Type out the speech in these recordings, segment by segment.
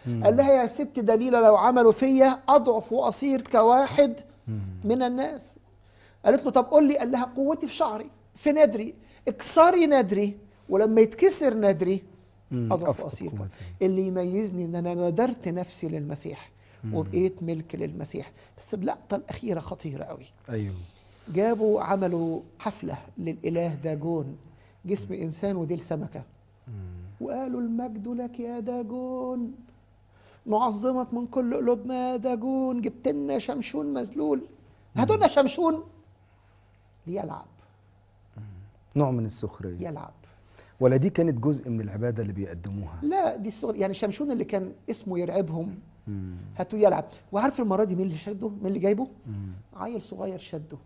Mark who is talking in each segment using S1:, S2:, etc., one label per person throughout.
S1: قال لها يا ست دليلة لو عملوا فيا أضعف وأصير كواحد من الناس قالت له طب قول لي قال لها قوتي في شعري في ندري اكسري ندري ولما يتكسر ندري
S2: مم.
S1: أضعف
S2: أفقد
S1: وأصير
S2: قوتي.
S1: اللي يميزني ان انا ندرت نفسي للمسيح وبقيت ملك للمسيح بس اللقطة الأخيرة خطيرة قوي
S2: ايوه
S1: جابوا عملوا حفلة للإله داجون جسم إنسان وديل سمكة وقالوا المجد لك يا داجون نعظمك من كل قلوبنا يا داجون جبت لنا شمشون مذلول هاتوا لنا شمشون ليلعب
S2: نوع من السخريه
S1: يلعب
S2: ولا دي كانت جزء من العباده اللي بيقدموها
S1: لا دي الصغر يعني شمشون اللي كان اسمه يرعبهم
S2: مم.
S1: هاتوا يلعب وعارف المرة دي مين اللي شده مين اللي جايبه
S2: مم.
S1: عيل صغير شده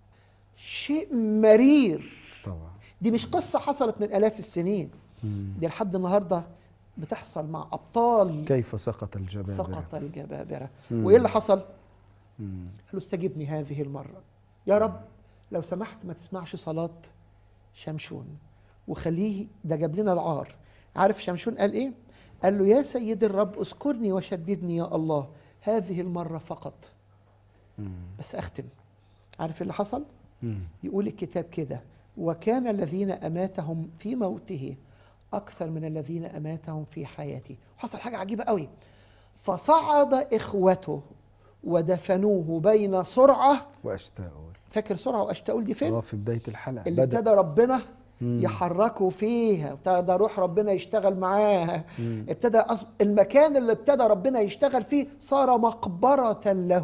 S1: شيء مرير
S2: طبعا
S1: دي مش قصة حصلت من آلاف السنين
S2: مم.
S1: دي لحد النهاردة بتحصل مع أبطال
S2: كيف سقط الجبابره
S1: سقط الجبابرة
S2: مم.
S1: وإيه اللي حصل؟
S2: مم.
S1: قال له استجبني هذه المرة يا رب لو سمحت ما تسمعش صلاة شمشون وخليه ده جاب لنا العار عارف شمشون قال ايه قال له يا سيدي الرب اذكرني وشددني يا الله هذه المرة فقط
S2: مم.
S1: بس اختم عارف اللي حصل
S2: مم.
S1: يقول الكتاب كده وكان الذين اماتهم في موته اكثر من الذين اماتهم في حياته حصل حاجه عجيبه قوي فصعد اخوته ودفنوه بين سرعه
S2: واشتاؤول
S1: فاكر سرعه واشتاؤول دي فين
S2: اه في بدايه الحلقه
S1: اللي
S2: بدأ
S1: ابتدى ربنا
S2: مم.
S1: يحركه فيها ابتدى روح ربنا يشتغل معاه
S2: مم.
S1: ابتدى أص... المكان اللي ابتدى ربنا يشتغل فيه صار مقبرة له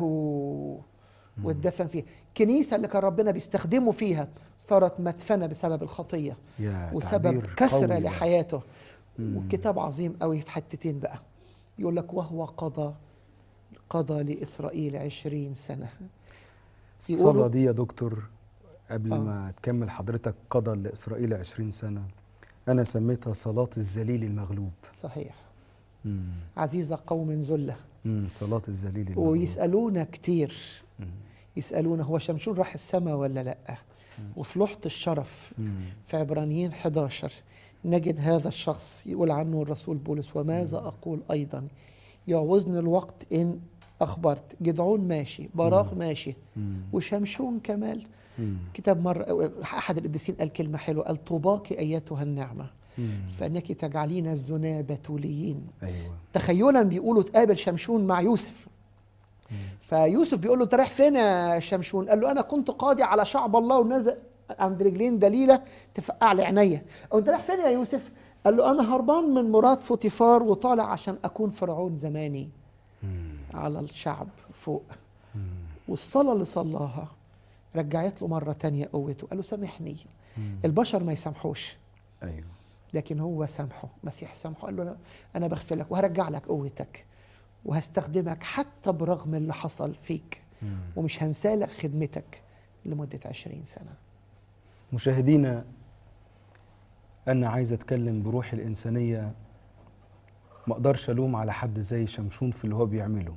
S1: واتدفن فيها الكنيسة اللي كان ربنا بيستخدمه فيها صارت مدفنة بسبب الخطية
S2: يا
S1: وسبب
S2: تعبير
S1: كسرة
S2: قوي ده.
S1: لحياته
S2: مم.
S1: والكتاب عظيم قوي في حتتين بقى يقول لك وهو قضى قضى لإسرائيل عشرين سنة
S2: الصلاة
S1: يقولوا-
S2: دي يا دكتور قبل
S1: آه.
S2: ما تكمل حضرتك قضى لإسرائيل عشرين سنة أنا سميتها صلاة الذليل المغلوب
S1: صحيح
S2: مم.
S1: عزيزة قوم ذلة
S2: مم. صلاة الذليل المغلوب
S1: ويسألونا كتير
S2: مم.
S1: يسألونا هو شمشون راح السماء ولا لأ وفي لوحة الشرف
S2: مم.
S1: في عبرانيين 11 نجد هذا الشخص يقول عنه الرسول بولس وماذا أقول أيضا يعوزني الوقت إن أخبرت جدعون ماشي براق ماشي
S2: مم.
S1: وشمشون كمال
S2: مم.
S1: كتاب مرة أحد القديسين قال كلمة حلوة قال طوباك أيتها النعمة
S2: مم.
S1: فإنك تجعلين الزنا بتوليين
S2: أيوة
S1: تخيلا بيقولوا تقابل شمشون مع يوسف فيوسف بيقول له انت رايح فين يا شمشون قال له انا كنت قاضي على شعب الله ونزل عند رجلين دليله تفقع لي عينيا او انت رايح فين يا يوسف قال له انا هربان من مراد فوتيفار وطالع عشان اكون فرعون زماني
S2: مم.
S1: على الشعب فوق
S2: مم.
S1: والصلاه اللي صلاها رجعت له مره تانية قوته قال له سامحني
S2: مم.
S1: البشر ما يسامحوش
S2: أيوة
S1: لكن هو سامحه مسيح سامحه قال له أنا, أنا بغفر لك وهرجع لك قوتك وهستخدمك حتى برغم اللي حصل فيك
S2: مم.
S1: ومش هنسى لك خدمتك لمدة عشرين سنة
S2: مشاهدينا أنا عايز أتكلم بروح الإنسانية ما أقدرش ألوم على حد زي شمشون في اللي هو بيعمله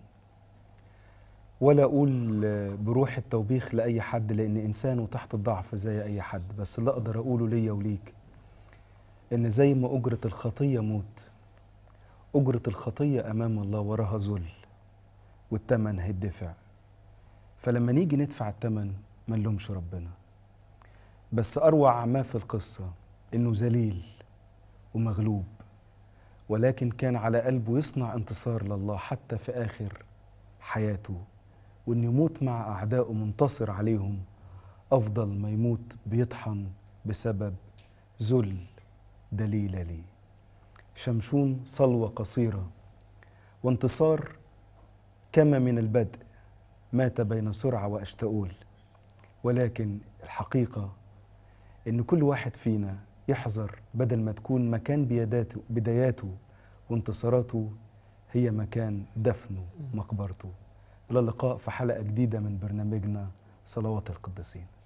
S2: ولا أقول بروح التوبيخ لأي حد لأن إنسان وتحت الضعف زي أي حد بس اللي أقدر أقوله ليا وليك إن زي ما أجرة الخطية موت أجرة الخطية أمام الله وراها ذل والتمن هيدفع فلما نيجي ندفع التمن ما نلومش ربنا بس أروع ما في القصة إنه ذليل ومغلوب ولكن كان على قلبه يصنع انتصار لله حتى في آخر حياته وإنه يموت مع أعدائه منتصر عليهم أفضل ما يموت بيطحن بسبب ذل دليل لي شمشون صلوة قصيرة وانتصار كما من البدء مات بين سرعة وأشتؤول ولكن الحقيقة إن كل واحد فينا يحذر بدل ما تكون مكان بيداته بداياته وانتصاراته هي مكان دفنه مقبرته إلى اللقاء في حلقة جديدة من برنامجنا صلوات القديسين